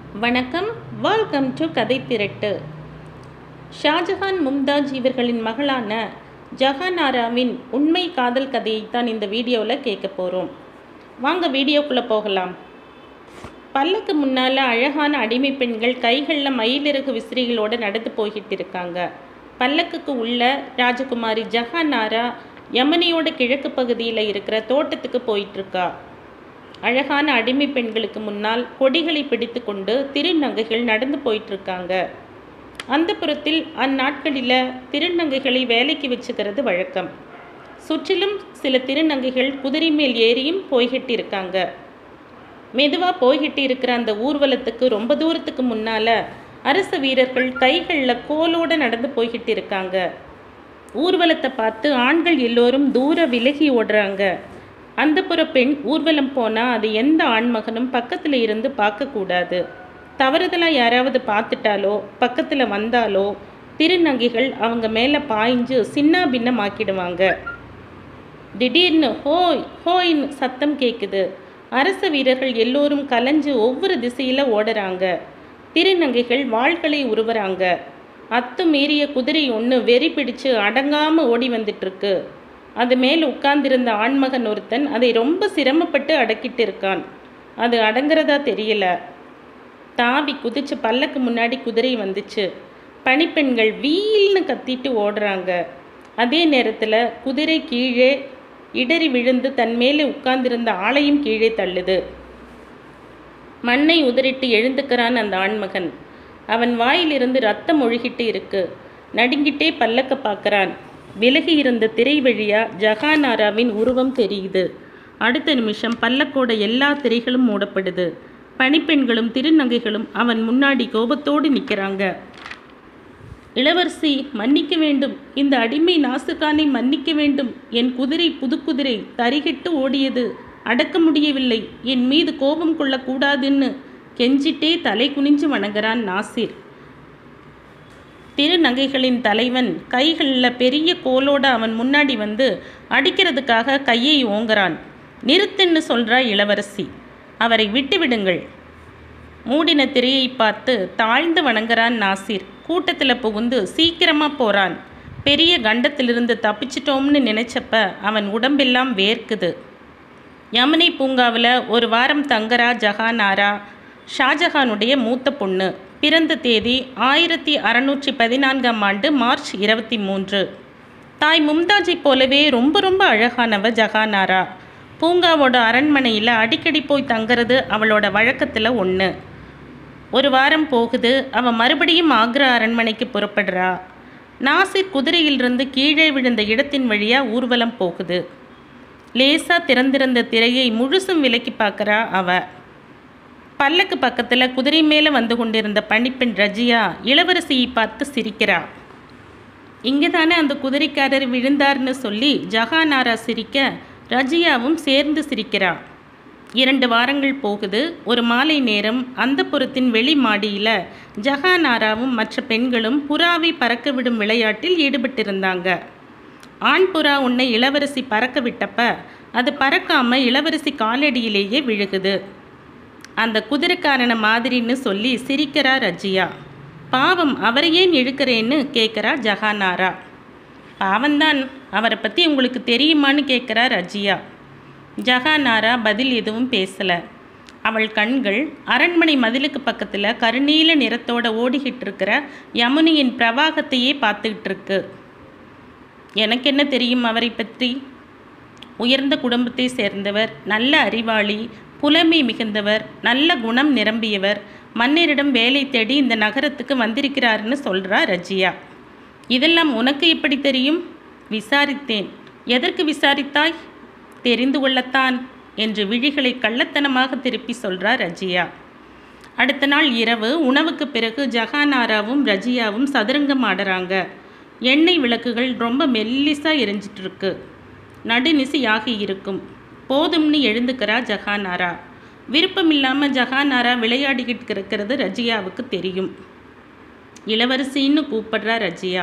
வணக்கம் welcome to கதை திரட்டு ஷாஜஹான் மும்தாஜ் இவர்களின் மகளான ஜஹானாராவின் உண்மை காதல் கதையைத்தான் இந்த வீடியோவில் கேட்க போகிறோம் வாங்க வீடியோக்குள்ளே போகலாம் பல்லுக்கு முன்னால் அழகான அடிமை பெண்கள் கைகளில் மயிலிறகு விசிறிகளோடு நடந்து போய்கிட்டு இருக்காங்க பல்லக்குக்கு உள்ள ராஜகுமாரி ஜஹானாரா யமனியோட கிழக்கு பகுதியில் இருக்கிற தோட்டத்துக்கு போயிட்டுருக்கா அழகான அடிமை பெண்களுக்கு முன்னால் கொடிகளை பிடித்து கொண்டு திருநங்கைகள் நடந்து போயிட்டுருக்காங்க அந்த புறத்தில் அந்நாட்களில் திருநங்கைகளை வேலைக்கு வச்சுக்கிறது வழக்கம் சுற்றிலும் சில திருநங்கைகள் குதிரை மேல் ஏறியும் போய்கிட்டு இருக்காங்க மெதுவாக போய்கிட்டு இருக்கிற அந்த ஊர்வலத்துக்கு ரொம்ப தூரத்துக்கு முன்னால் அரச வீரர்கள் கைகளில் கோலோடு நடந்து போய்கிட்டு இருக்காங்க ஊர்வலத்தை பார்த்து ஆண்கள் எல்லோரும் தூர விலகி ஓடுறாங்க அந்த புற பெண் ஊர்வலம் போனால் அது எந்த ஆண்மகனும் பக்கத்தில் இருந்து பார்க்கக்கூடாது தவறுதலாக யாராவது பார்த்துட்டாலோ பக்கத்தில் வந்தாலோ திருநங்கைகள் அவங்க மேலே பாய்ஞ்சு சின்ன பின்னமாக்கிடுவாங்க திடீர்னு ஹோய் ஹோய்னு சத்தம் கேட்குது அரச வீரர்கள் எல்லோரும் கலைஞ்சு ஒவ்வொரு திசையில் ஓடுறாங்க திருநங்கைகள் வாள்களை உருவுறாங்க அத்து மீறிய குதிரை ஒன்று வெறி பிடிச்சு அடங்காமல் ஓடி வந்துட்டுருக்கு அது மேல் உட்கார்ந்திருந்த ஆண்மகன் ஒருத்தன் அதை ரொம்ப சிரமப்பட்டு அடக்கிட்டு இருக்கான் அது அடங்குறதா தெரியல தாவி குதிச்சு பல்லக்கு முன்னாடி குதிரை வந்துச்சு பணிப்பெண்கள் வீல்னு கத்திட்டு ஓடுறாங்க அதே நேரத்தில் குதிரை கீழே இடறி விழுந்து தன் மேலே உட்கார்ந்திருந்த ஆளையும் கீழே தள்ளுது மண்ணை உதறிட்டு எழுந்துக்கிறான் அந்த ஆண்மகன் அவன் வாயிலிருந்து ரத்தம் ஒழுகிட்டு இருக்கு நடுங்கிட்டே பல்லக்க பார்க்கறான் விலகி இருந்த திரை வழியா ஜகானாராவின் உருவம் தெரியுது அடுத்த நிமிஷம் பல்லக்கோட எல்லா திரைகளும் மூடப்படுது பணிப்பெண்களும் திருநங்கைகளும் அவன் முன்னாடி கோபத்தோடு நிற்கிறாங்க இளவரசி மன்னிக்க வேண்டும் இந்த அடிமை நாசுகானை மன்னிக்க வேண்டும் என் குதிரை புதுக்குதிரை தரிகிட்டு ஓடியது அடக்க முடியவில்லை என் மீது கோபம் கொள்ளக்கூடாதுன்னு கெஞ்சிட்டே தலை குனிஞ்சு வணங்குறான் நாசிர் திருநங்கைகளின் தலைவன் கைகளில் பெரிய கோலோட அவன் முன்னாடி வந்து அடிக்கிறதுக்காக கையை ஓங்குறான் நிறுத்துன்னு சொல்றா இளவரசி அவரை விட்டுவிடுங்கள் மூடின திரையை பார்த்து தாழ்ந்து வணங்குறான் நாசிர் கூட்டத்தில் புகுந்து சீக்கிரமாக போகிறான் பெரிய கண்டத்திலிருந்து தப்பிச்சிட்டோம்னு நினைச்சப்ப அவன் உடம்பெல்லாம் வேர்க்குது யமுனை பூங்காவில் ஒரு வாரம் தங்கரா ஜஹானாரா ஷாஜஹானுடைய மூத்த பொண்ணு பிறந்த தேதி ஆயிரத்தி அறநூற்றி பதினான்காம் ஆண்டு மார்ச் இருபத்தி மூன்று தாய் மும்தாஜை போலவே ரொம்ப ரொம்ப அழகானவ ஜஹானாரா பூங்காவோட அரண்மனையில் அடிக்கடி போய் தங்குறது அவளோட வழக்கத்தில் ஒன்று ஒரு வாரம் போகுது அவன் மறுபடியும் ஆக்ரா அரண்மனைக்கு புறப்படுறா நாசிர் குதிரையிலிருந்து கீழே விழுந்த இடத்தின் வழியாக ஊர்வலம் போகுது லேசாக திறந்திருந்த திரையை முழுசும் விலக்கி பார்க்குறா அவ பல்லக்கு பக்கத்தில் குதிரை மேலே வந்து கொண்டிருந்த பணிப்பெண் ரஜியா இளவரசியை பார்த்து சிரிக்கிறா இங்கே தானே அந்த குதிரைக்காரர் விழுந்தார்னு சொல்லி ஜஹானாரா சிரிக்க ரஜியாவும் சேர்ந்து சிரிக்கிறா இரண்டு வாரங்கள் போகுது ஒரு மாலை நேரம் அந்த புறத்தின் வெளி மாடியில் ஜஹானாராவும் மற்ற பெண்களும் புறாவை பறக்க விடும் விளையாட்டில் ஈடுபட்டிருந்தாங்க ஆண் புறா உன்னை இளவரசி பறக்க விட்டப்ப அது பறக்காம இளவரசி காலடியிலேயே விழுகுது அந்த குதிரைக்காரனை மாதிரின்னு சொல்லி சிரிக்கிறா ரஜியா பாவம் அவரை ஏன் இழுக்கிறேன்னு கேட்குறா ஜஹானாரா பாவம்தான் அவரை பற்றி உங்களுக்கு தெரியுமான்னு கேட்குறா ரஜியா ஜஹானாரா பதில் எதுவும் பேசலை அவள் கண்கள் அரண்மனை மதிலுக்கு பக்கத்தில் கருநீல நிறத்தோட ஓடிக்கிட்டு இருக்கிற யமுனியின் பிரவாகத்தையே பார்த்துக்கிட்டு இருக்கு எனக்கு என்ன தெரியும் அவரை பற்றி உயர்ந்த குடும்பத்தை சேர்ந்தவர் நல்ல அறிவாளி புலமை மிகுந்தவர் நல்ல குணம் நிரம்பியவர் மன்னரிடம் வேலை தேடி இந்த நகரத்துக்கு வந்திருக்கிறாருன்னு சொல்கிறா ரஜியா இதெல்லாம் உனக்கு எப்படி தெரியும் விசாரித்தேன் எதற்கு விசாரித்தாய் தெரிந்து கொள்ளத்தான் என்று விழிகளை கள்ளத்தனமாக திருப்பி சொல்றா ரஜியா அடுத்த நாள் இரவு உணவுக்கு பிறகு ஜஹானாராவும் ரஜியாவும் சதுரங்கம் ஆடுறாங்க எண்ணெய் விளக்குகள் ரொம்ப மெல்லிசா எரிஞ்சிட்டு இருக்கு நடுநிசி ஆகி இருக்கும் போதும்னு எழுந்துக்கிறா ஜஹானாரா விருப்பம் இல்லாமல் ஜஹானாரா விளையாடிக்கிட்டு இருக்கிறது ரஜியாவுக்கு தெரியும் இளவரசின்னு கூப்பிடுறா ரஜியா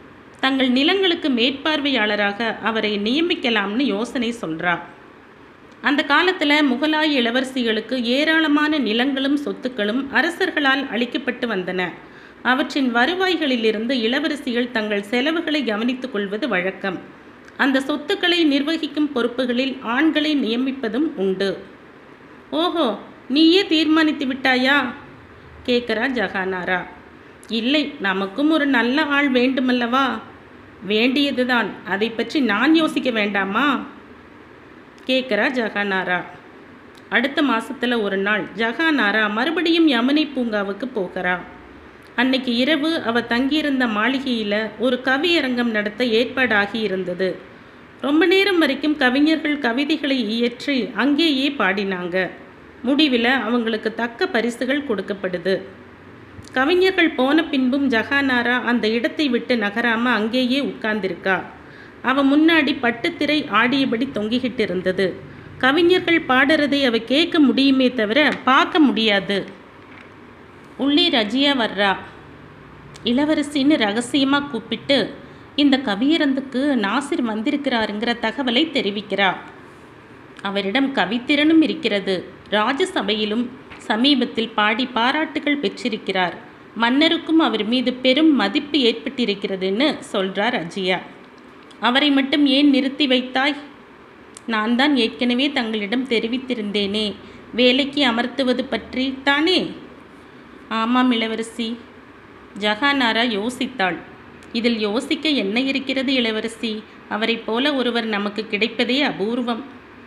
தங்கள் நிலங்களுக்கு மேற்பார்வையாளராக அவரை நியமிக்கலாம்னு யோசனை சொல்றா அந்த காலத்தில் முகலாய இளவரசிகளுக்கு ஏராளமான நிலங்களும் சொத்துக்களும் அரசர்களால் அளிக்கப்பட்டு வந்தன அவற்றின் வருவாய்களிலிருந்து இளவரசிகள் தங்கள் செலவுகளை கவனித்துக் கொள்வது வழக்கம் அந்த சொத்துக்களை நிர்வகிக்கும் பொறுப்புகளில் ஆண்களை நியமிப்பதும் உண்டு ஓஹோ நீயே தீர்மானித்து விட்டாயா கேட்குறா ஜஹானாரா இல்லை நமக்கும் ஒரு நல்ல ஆள் வேண்டுமல்லவா வேண்டியதுதான் அதை பற்றி நான் யோசிக்க வேண்டாமா கேட்குறா ஜஹானாரா அடுத்த மாசத்துல ஒரு நாள் ஜஹானாரா மறுபடியும் யமுனை பூங்காவுக்கு போகிறா அன்னைக்கு இரவு அவ தங்கியிருந்த மாளிகையில் ஒரு கவியரங்கம் நடத்த ஏற்பாடாகி இருந்தது ரொம்ப நேரம் வரைக்கும் கவிஞர்கள் கவிதைகளை இயற்றி அங்கேயே பாடினாங்க முடிவில் அவங்களுக்கு தக்க பரிசுகள் கொடுக்கப்படுது கவிஞர்கள் போன பின்பும் ஜஹானாரா அந்த இடத்தை விட்டு நகராம அங்கேயே உட்கார்ந்திருக்கா அவ முன்னாடி பட்டுத்திரை ஆடியபடி தொங்கிக்கிட்டு இருந்தது கவிஞர்கள் பாடுறதை அவ கேட்க முடியுமே தவிர பார்க்க முடியாது உள்ளே ரஜியா வர்றா இளவரசின்னு ரகசியமாக கூப்பிட்டு இந்த கவியரந்துக்கு நாசிர் வந்திருக்கிறாருங்கிற தகவலை தெரிவிக்கிறா அவரிடம் கவித்திறனும் இருக்கிறது ராஜசபையிலும் சமீபத்தில் பாடி பாராட்டுகள் பெற்றிருக்கிறார் மன்னருக்கும் அவர் மீது பெரும் மதிப்பு ஏற்பட்டிருக்கிறதுன்னு சொல்றார் அஜியா அவரை மட்டும் ஏன் நிறுத்தி வைத்தாய் நான் தான் ஏற்கனவே தங்களிடம் தெரிவித்திருந்தேனே வேலைக்கு அமர்த்துவது பற்றி தானே ஆமாம் இளவரசி ஜஹானாரா யோசித்தாள் இதில் யோசிக்க என்ன இருக்கிறது இளவரசி அவரைப் போல ஒருவர் நமக்கு கிடைப்பதே அபூர்வம்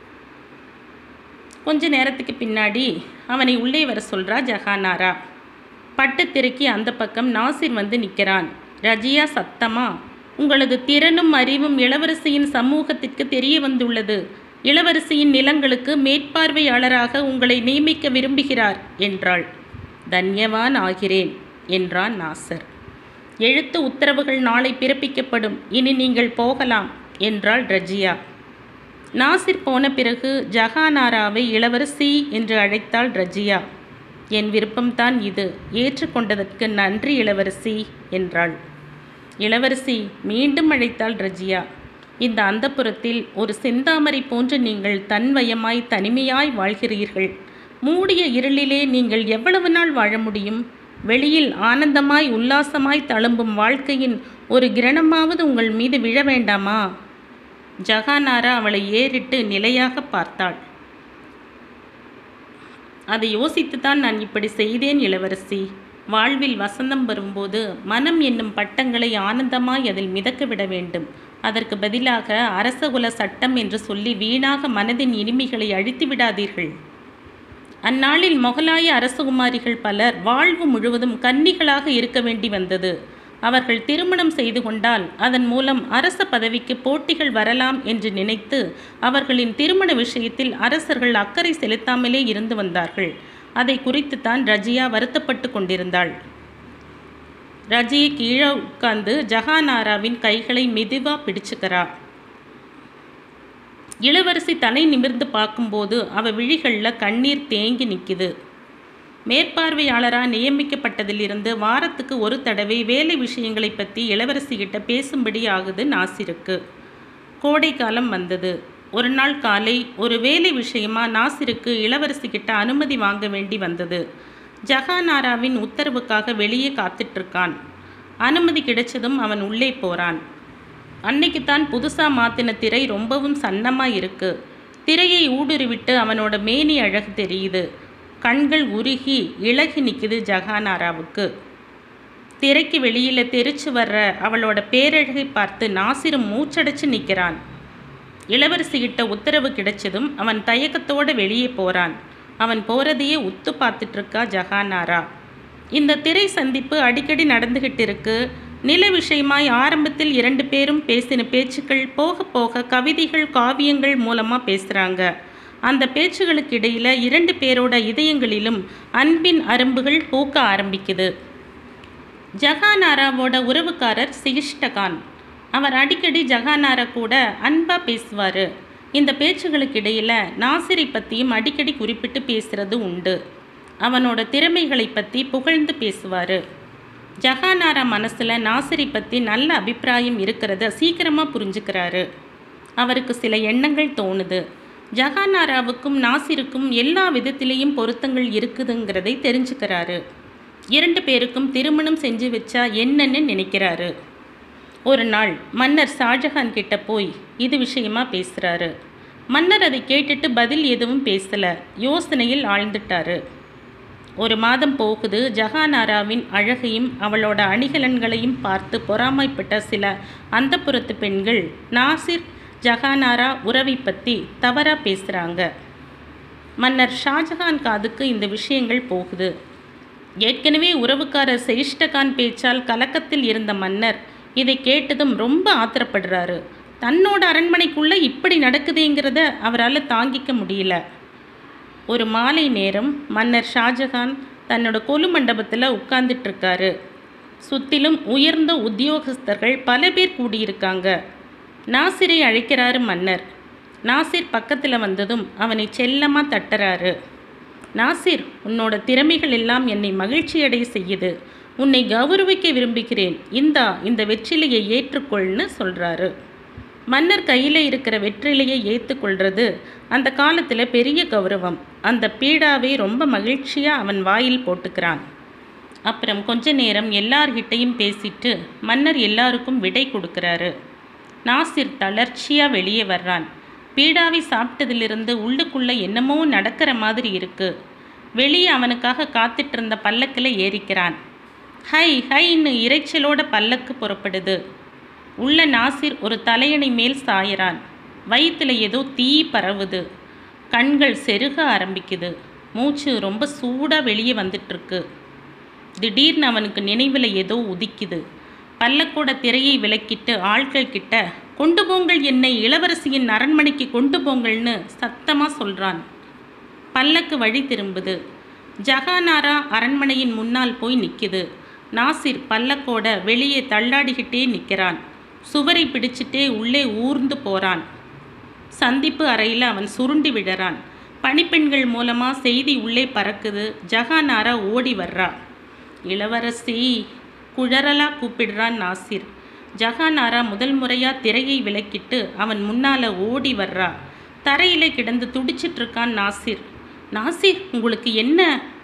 கொஞ்ச நேரத்துக்கு பின்னாடி அவனை உள்ளே வர சொல்றா ஜஹானாரா பட்டுத்திரைக்கு அந்த பக்கம் நாசிர் வந்து நிற்கிறான் ரஜியா சத்தமா உங்களது திறனும் அறிவும் இளவரசியின் சமூகத்திற்கு தெரிய வந்துள்ளது இளவரசியின் நிலங்களுக்கு மேற்பார்வையாளராக உங்களை நியமிக்க விரும்புகிறார் என்றாள் தன்யவான் ஆகிறேன் என்றான் நாசர் எழுத்து உத்தரவுகள் நாளை பிறப்பிக்கப்படும் இனி நீங்கள் போகலாம் என்றாள் ரஜியா நாசிர் போன பிறகு ஜஹானாராவை இளவரசி என்று அழைத்தாள் ரஜியா என் விருப்பம்தான் இது ஏற்றுக்கொண்டதற்கு நன்றி இளவரசி என்றாள் இளவரசி மீண்டும் அழைத்தாள் ரஜியா இந்த அந்தப்புறத்தில் ஒரு செந்தாமரை போன்று நீங்கள் தன்வயமாய் தனிமையாய் வாழ்கிறீர்கள் மூடிய இருளிலே நீங்கள் எவ்வளவு நாள் வாழ முடியும் வெளியில் ஆனந்தமாய் உல்லாசமாய் தழும்பும் வாழ்க்கையின் ஒரு கிரணமாவது உங்கள் மீது விழ வேண்டாமா ஜகானாரா அவளை ஏறிட்டு நிலையாக பார்த்தாள் அதை யோசித்துத்தான் நான் இப்படி செய்தேன் இளவரசி வாழ்வில் வசந்தம் வரும்போது மனம் என்னும் பட்டங்களை ஆனந்தமாய் அதில் மிதக்க விட வேண்டும் அதற்கு பதிலாக அரசகுல சட்டம் என்று சொல்லி வீணாக மனதின் இனிமைகளை அழித்து விடாதீர்கள் அந்நாளில் மொகலாய அரசகுமாரிகள் பலர் வாழ்வு முழுவதும் கன்னிகளாக இருக்க வேண்டி வந்தது அவர்கள் திருமணம் செய்து கொண்டால் அதன் மூலம் அரச பதவிக்கு போட்டிகள் வரலாம் என்று நினைத்து அவர்களின் திருமண விஷயத்தில் அரசர்கள் அக்கறை செலுத்தாமலே இருந்து வந்தார்கள் அதை குறித்துத்தான் ரஜியா வருத்தப்பட்டு கொண்டிருந்தாள் ரஜி கீழே உட்கார்ந்து ஜஹானாராவின் கைகளை மெதுவா பிடிச்சுக்கிறா இளவரசி தலை நிமிர்ந்து பார்க்கும்போது அவ விழிகளில் கண்ணீர் தேங்கி நிற்குது மேற்பார்வையாளராக நியமிக்கப்பட்டதிலிருந்து வாரத்துக்கு ஒரு தடவை வேலை விஷயங்களை பற்றி இளவரசிகிட்ட பேசும்படி ஆகுது நாசிருக்கு கோடை காலம் வந்தது ஒரு நாள் காலை ஒரு வேலை விஷயமா நாசிருக்கு இளவரசிகிட்ட அனுமதி வாங்க வேண்டி வந்தது ஜஹானாராவின் உத்தரவுக்காக வெளியே காத்துட்ருக்கான் அனுமதி கிடைச்சதும் அவன் உள்ளே போகிறான் அன்னைக்குத்தான் புதுசாக மாத்தின திரை ரொம்பவும் சன்னமாக இருக்கு திரையை ஊடுருவிட்டு அவனோட மேனி அழகு தெரியுது கண்கள் உருகி இழகி நிற்குது ஜஹானாராவுக்கு திரைக்கு வெளியில் தெரிச்சு வர்ற அவளோட பேரழகை பார்த்து நாசிரும் மூச்சடைச்சு நிற்கிறான் இளவரசிகிட்ட உத்தரவு கிடைச்சதும் அவன் தயக்கத்தோடு வெளியே போகிறான் அவன் போகிறதையே உத்து பார்த்துட்டு இருக்கா ஜஹானாரா இந்த திரை சந்திப்பு அடிக்கடி நடந்துகிட்டு இருக்கு நில விஷயமாய் ஆரம்பத்தில் இரண்டு பேரும் பேசின பேச்சுக்கள் போக போக கவிதைகள் காவியங்கள் மூலமாக பேசுகிறாங்க அந்த பேச்சுகளுக்கு இடையில் இரண்டு பேரோட இதயங்களிலும் அன்பின் அரும்புகள் பூக்க ஆரம்பிக்குது ஜஹானாராவோட உறவுக்காரர் சிகிஷ்டகான் அவர் அடிக்கடி ஜஹானாரா கூட அன்பா பேசுவார் இந்த பேச்சுகளுக்கு இடையில் நாசிரை பற்றியும் அடிக்கடி குறிப்பிட்டு பேசுறது உண்டு அவனோட திறமைகளை பற்றி புகழ்ந்து பேசுவார் ஜஹானாரா மனசில் நாசிரை பற்றி நல்ல அபிப்பிராயம் இருக்கிறத சீக்கிரமாக புரிஞ்சுக்கிறாரு அவருக்கு சில எண்ணங்கள் தோணுது ஜஹானாராவுக்கும் நாசிருக்கும் எல்லா விதத்திலேயும் பொருத்தங்கள் இருக்குதுங்கிறதை தெரிஞ்சுக்கிறாரு இரண்டு பேருக்கும் திருமணம் செஞ்சு வச்சா என்னன்னு நினைக்கிறாரு ஒரு நாள் மன்னர் ஷாஜஹான் கிட்ட போய் இது விஷயமா பேசுகிறாரு மன்னர் அதை கேட்டுட்டு பதில் எதுவும் பேசல யோசனையில் ஆழ்ந்துட்டாரு ஒரு மாதம் போகுது ஜஹானாராவின் அழகையும் அவளோட அணிகலன்களையும் பார்த்து பொறாமைப்பட்ட சில அந்தப்புறத்து பெண்கள் நாசிர் ஜஹானாரா உறவை பற்றி தவறாக பேசுகிறாங்க மன்னர் ஷாஜஹான் காதுக்கு இந்த விஷயங்கள் போகுது ஏற்கனவே உறவுக்காரர் செயிஷ்டகான் பேச்சால் கலக்கத்தில் இருந்த மன்னர் இதை கேட்டதும் ரொம்ப ஆத்திரப்படுறாரு தன்னோட அரண்மனைக்குள்ளே இப்படி நடக்குதுங்கிறத அவரால் தாங்கிக்க முடியல ஒரு மாலை நேரம் மன்னர் ஷாஜஹான் தன்னோட கொலு மண்டபத்தில் உட்கார்ந்துட்டு இருக்காரு சுற்றிலும் உயர்ந்த உத்தியோகஸ்தர்கள் பல பேர் கூடியிருக்காங்க நாசிரை அழைக்கிறாரு மன்னர் நாசிர் பக்கத்தில் வந்ததும் அவனை செல்லமாக தட்டுறாரு நாசிர் உன்னோட திறமைகள் எல்லாம் என்னை மகிழ்ச்சியடைய செய்யுது உன்னை கௌரவிக்க விரும்புகிறேன் இந்தா இந்த வெற்றிலையை ஏற்றுக்கொள்னு சொல்கிறாரு மன்னர் கையில் இருக்கிற வெற்றிலையை ஏற்றுக்கொள்றது அந்த காலத்தில் பெரிய கௌரவம் அந்த பீடாவை ரொம்ப மகிழ்ச்சியாக அவன் வாயில் போட்டுக்கிறான் அப்புறம் கொஞ்ச நேரம் எல்லார்கிட்டையும் பேசிட்டு மன்னர் எல்லாருக்கும் விடை கொடுக்குறாரு நாசிர் தளர்ச்சியாக வெளியே வர்றான் பீடாவை சாப்பிட்டதிலிருந்து உள்ளுக்குள்ளே என்னமோ நடக்கிற மாதிரி இருக்கு வெளியே அவனுக்காக காத்துட்டு இருந்த பல்லக்கில் ஏறிக்கிறான் ஹை ஹைன்னு இரைச்சலோட பல்லக்கு புறப்படுது உள்ள நாசிர் ஒரு தலையணை மேல் சாயறான் வயிற்றுல ஏதோ தீ பரவுது கண்கள் செருக ஆரம்பிக்குது மூச்சு ரொம்ப சூடாக வெளியே வந்துட்டுருக்கு திடீர்னு அவனுக்கு நினைவில் ஏதோ உதிக்குது பல்லக்கோட திரையை விலக்கிட்டு ஆட்கள் கிட்ட கொண்டு போங்கள் என்னை இளவரசியின் அரண்மனைக்கு கொண்டு போங்கள்னு சத்தமாக சொல்கிறான் பல்லக்கு வழி திரும்புது ஜஹானாரா அரண்மனையின் முன்னால் போய் நிற்குது நாசிர் பல்லக்கோட வெளியே தள்ளாடிக்கிட்டே நிற்கிறான் சுவரை பிடிச்சிட்டே உள்ளே ஊர்ந்து போகிறான் சந்திப்பு அறையில் அவன் சுருண்டி விடுறான் பணிப்பெண்கள் மூலமாக செய்தி உள்ளே பறக்குது ஜஹானாரா ஓடி வர்றா இளவரசி குழறலா கூப்பிடுறான் நாசிர் ஜஹானாரா முதல் முறையாக திரையை விலக்கிட்டு அவன் முன்னால் ஓடி வர்றா தரையில் கிடந்து துடிச்சிட்டு இருக்கான் நாசிர் நாசிர் உங்களுக்கு என்ன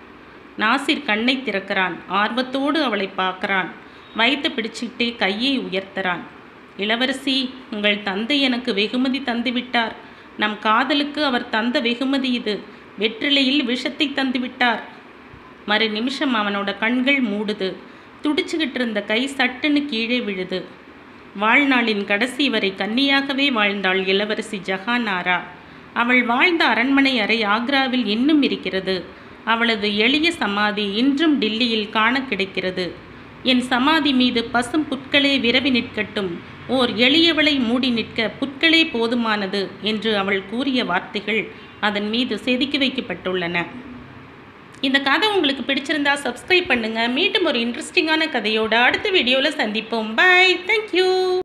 நாசிர் கண்ணை திறக்கிறான் ஆர்வத்தோடு அவளை பார்க்கறான் வயிற்று பிடிச்சிக்கிட்டே கையை உயர்த்துறான் இளவரசி உங்கள் தந்தை எனக்கு வெகுமதி தந்துவிட்டார் நம் காதலுக்கு அவர் தந்த வெகுமதி இது வெற்றிலையில் விஷத்தை தந்துவிட்டார் மறு நிமிஷம் அவனோட கண்கள் மூடுது துடிச்சுக்கிட்டு இருந்த கை சட்டுன்னு கீழே விழுது வாழ்நாளின் கடைசி வரை கன்னியாகவே வாழ்ந்தாள் இளவரசி ஜஹானாரா அவள் வாழ்ந்த அரண்மனை அறை ஆக்ராவில் இன்னும் இருக்கிறது அவளது எளிய சமாதி இன்றும் டில்லியில் காண கிடைக்கிறது என் சமாதி மீது பசும் புட்களே விரவி நிற்கட்டும் ஓர் எளியவளை மூடி நிற்க புட்களே போதுமானது என்று அவள் கூறிய வார்த்தைகள் அதன் மீது செதுக்கி வைக்கப்பட்டுள்ளன இந்த கதை உங்களுக்கு பிடிச்சிருந்தா சப்ஸ்கிரைப் பண்ணுங்க மீண்டும் ஒரு இன்ட்ரெஸ்டிங்கான கதையோட அடுத்த வீடியோவில் சந்திப்போம் பை தேங்க்யூ